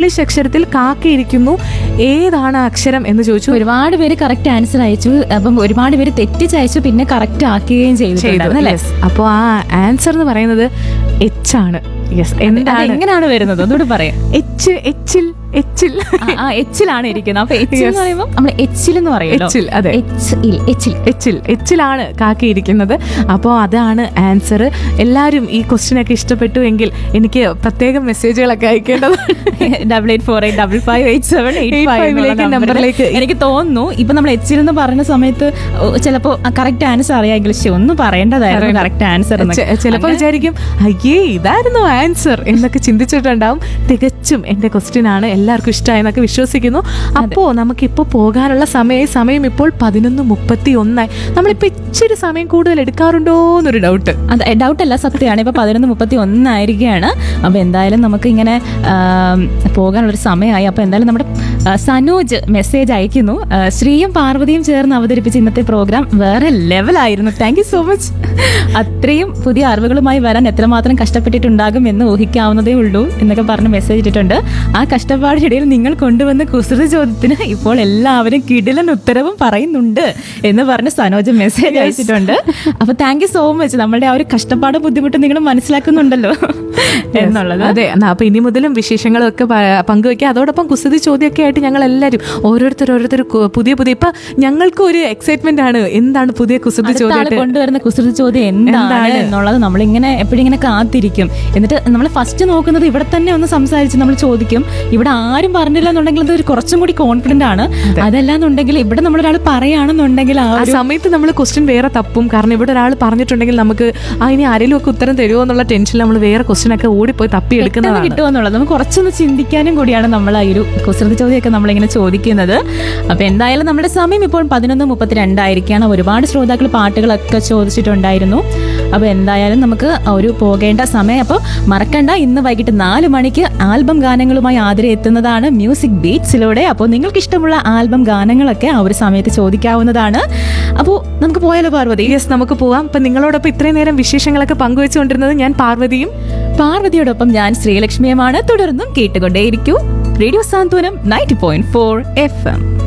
English അക്ഷരത്തിൽ കാക്കയിരിക്കുന്നു ഏതാണ് ആ അക്ഷരം എന്ന് ചോദിച്ചു ഒരുപാട് പേര് കറക്റ്റ് ആൻസർ അയച്ചു അപ്പം ഒരുപാട് പേര് തെറ്റിച്ചയച്ചു പിന്നെ കറക്റ്റ് ആക്കുകയും ചെയ്തിട്ടുണ്ടായിരുന്നു അല്ലേ ചെയ്തു അപ്പോൾ ആ ആൻസർ എന്ന് പറയുന്നത് എച്ച് ആണ് യെസ് അത് എന്താണ് എങ്ങനെയാണ് വരുന്നത് ഒന്നുകൂടി പറയാം എച്ച് എച്ചിൽ എച്ചിൽ ആ എച്ചിലാണ് ഇരിക്കുന്നത് അപ്പൊ എച്ച് എന്ന് പറയുമ്പോൾ നമ്മൾ എച്ചിൽ എന്ന് പറയുമല്ലോ എച്ചിൽ, അതെ. എച്ചിൽ എച്ചിൽ എച്ചിൽ എച്ചിലാണ് കാക്കയിരിക്കുന്നത് അപ്പോൾ അതാണ് ആൻസർ എല്ലാവരും ഈ ക്വസ്റ്റ്യൻ ഒക്കെ ഇഷ്ടപ്പെട്ടു എങ്കിൽ എനിക്ക് പ്രത്യേകം മെസ്സേജുകളൊക്കെ അയക്കേണ്ടതാണ് double eight four eight double five eight seven eight 85 ലേക്ക് ഫൈവ് നമ്പറിലേക്ക് എനിക്ക് തോന്നുന്നു ഇപ്പൊ നമ്മൾ എച്ചിൽ എന്ന് പറഞ്ഞ സമയത്ത് ചിലപ്പോ കറക്റ്റ് ആൻസർ അറിയാമെങ്കിൽ ശ്ശെ, ഒന്ന് പറയേണ്ടതായിരുന്നു കറക്റ്റ് ആൻസർ ചിലപ്പോൾ വിചാരിക്കും അയ്യേ ഇതായിരുന്നു ആൻസർ എന്നൊക്കെ ചിന്തിച്ചിട്ടുണ്ടാവും തികച്ചും എൻ്റെ ക്വസ്റ്റ്യൻ ആണ് എല്ലാവർക്കും ഇഷ്ടമായെന്നൊക്കെ വിശ്വസിക്കുന്നു അപ്പോൾ നമുക്കിപ്പോൾ പോകാനുള്ള സമയം സമയം ഇപ്പോൾ പതിനൊന്ന് മുപ്പത്തി ഒന്നായി നമ്മളിപ്പോൾ ഇച്ചിരി സമയം കൂടുതൽ എടുക്കാറുണ്ടോ എന്നൊരു ഡൗട്ട് അത് ഡൗട്ട് അല്ല സത്യമാണ് ഇപ്പൊ പതിനൊന്ന് മുപ്പത്തി ഒന്നായിരിക്കുകയാണ് അപ്പൊ എന്തായാലും നമുക്ക് ഇങ്ങനെ ആം, പോകാനുള്ളൊരു സമയമായി അപ്പൊ എന്തായാലും നമ്മുടെ ആ, സനോജ് മെസ്സേജ് അയക്കുന്നു ആ, ശ്രീയും പാർവതിയും ചേർന്ന് അവതരിപ്പിച്ച ഇന്നത്തെ പ്രോഗ്രാം വേറെ ലെവലായിരുന്നു താങ്ക് യു സോ മച്ച് അത്രയും പുതിയ അറിവുകളുമായി വരാൻ എത്രമാത്രം കഷ്ടപ്പെട്ടിട്ടുണ്ടാകും എന്ന് ഊഹിക്കാവുന്നതേ ഉള്ളൂ എന്നൊക്കെ പറഞ്ഞ് മെസ്സേജ് ഇട്ടിട്ടുണ്ട് ആ കഷ്ടപ്പാടിനിടയിൽ നിങ്ങൾ കൊണ്ടുവന്ന കുസൃതി ചോദ്യത്തിന് ഇപ്പോൾ എല്ലാവരും കിടിലൻ ഉത്തരവും പറയുന്നുണ്ട് എന്ന് പറഞ്ഞ് സനോജ് മെസ്സേജ് അയച്ചിട്ടുണ്ട് അപ്പൊ താങ്ക് യു സോ മച്ച് നമ്മളുടെ ആ ഒരു കഷ്ടപ്പാടും ബുദ്ധിമുട്ടും നിങ്ങൾ മനസ്സിലാക്കുന്നുണ്ടല്ലോ എന്നുള്ളത് അതെ എന്നാ അപ്പൊ ഇനി മുതലും വിശേഷങ്ങളും ഒക്കെ പ- പങ്കുവെക്കുക അതോടൊപ്പം കുസൃതി ചോദ്യമൊക്കെ ആയിട്ട് ഞങ്ങൾ എല്ലാവരും ഓരോരുത്തർ ഓരോരുത്തർ കു- പുതിയ പുതിയ ഇപ്പൊ ഞങ്ങൾക്ക് ഒരു എക്സൈറ്റ്മെന്റ് ആണ് എന്താണ് പുതിയ കുസൃതി അടുത്ത ആള് ചോദ്യമായിട്ട് കൊണ്ടുവരുന്ന കുസൃതി ചോദ്യം എന്താണ് എന്നുള്ളത് നമ്മളിങ്ങനെ എപ്പോഴും ഇങ്ങനെ കാത്തിരിക്കും എന്നിട്ട് നമ്മൾ ഫസ്റ്റ് നോക്കുന്നത് ഇവിടെ തന്നെ ഒന്ന് സംസാരിച്ച് നമ്മൾ ചോദിക്കും ഇവിടെ ആരും പറഞ്ഞില്ല എന്നുണ്ടെങ്കിൽ അത് ഒരു കുറച്ചും കൂടി കോൺഫിഡന്റ് ആണ് അതല്ലാന്നുണ്ടെങ്കിൽ ഇവിടെ നമ്മളൊരാൾ പറയുകയാണെന്നുണ്ടെങ്കിൽ ആ ആ ഒരു സമയത്ത് നമ്മൾ ക്വസ്റ്റ്യൻ വേറെ തപ്പും കാരണം ഇവിടെ ഒരാൾ പറഞ്ഞിട്ടുണ്ടെങ്കിൽ നമുക്ക് ആ ഇനി ആരെങ്കിലും ഒക്കെ ഉത്തരം തരുമോ എന്നുള്ള ടെൻഷനിൽ നമ്മൾ വേറെ ക്വസ്റ്റ്യൻ ഒക്കെ ഓടിപ്പോയി തപ്പി പെട്ടെന്ന് എടുക്കുന്നതാണ് കിട്ടുമെന്നുള്ളത് നമുക്ക് കുറച്ചൊന്ന് ചിന്തിക്കാനും കൂടിയാണ് നമ്മൾ ആ ഒരു കുസൃതി ചോദ്യമൊക്കെ നമ്മളിങ്ങനെ ചോദിക്കുന്നത് അപ്പൊ എന്തായാലും നമ്മുടെ സമയം ഇപ്പോൾ പതിനൊന്ന് മുപ്പത്തിരണ്ടായിരിക്കുകയാണ് ഒരുപാട് ശ്രോതാക്കൾ പാട്ടുകളൊക്കെ ചോദിച്ചിട്ടുണ്ടായിരുന്നു അപ്പൊ എന്തായാലും നമുക്ക് ഒരു പോകേണ്ട സമയം അപ്പോൾ മറക്കണ്ട ഇന്ന് വൈകിട്ട് നാല് മണിക്ക് ആൽബം ഗാനങ്ങളുമായി ആതിരെ എത്തുന്നതാണ് മ്യൂസിക് ബീറ്റ്സിലൂടെ അപ്പോൾ നിങ്ങൾക്ക് ഇഷ്ടമുള്ള ആൽബം ഗാനങ്ങളൊക്കെ ആ ഒരു സമയത്ത് ചോദിക്കാവുന്നതാണ് അപ്പോൾ നമുക്ക് പോയാലോ പാർവതി യെസ് നമുക്ക് പോവാം ഇപ്പൊ നിങ്ങളോടൊപ്പം ഇത്രയും നേരം വിശേഷങ്ങളൊക്കെ പങ്കുവെച്ചുകൊണ്ടിരുന്നത് ഞാൻ പാർവതിയും പാർവതിയോടൊപ്പം ഞാൻ ശ്രീലക്ഷ്മിയുമാണ് തുടർന്നും കേട്ടുകൊണ്ടേയിരിക്കൂ radio Santhwanam ninety point four F M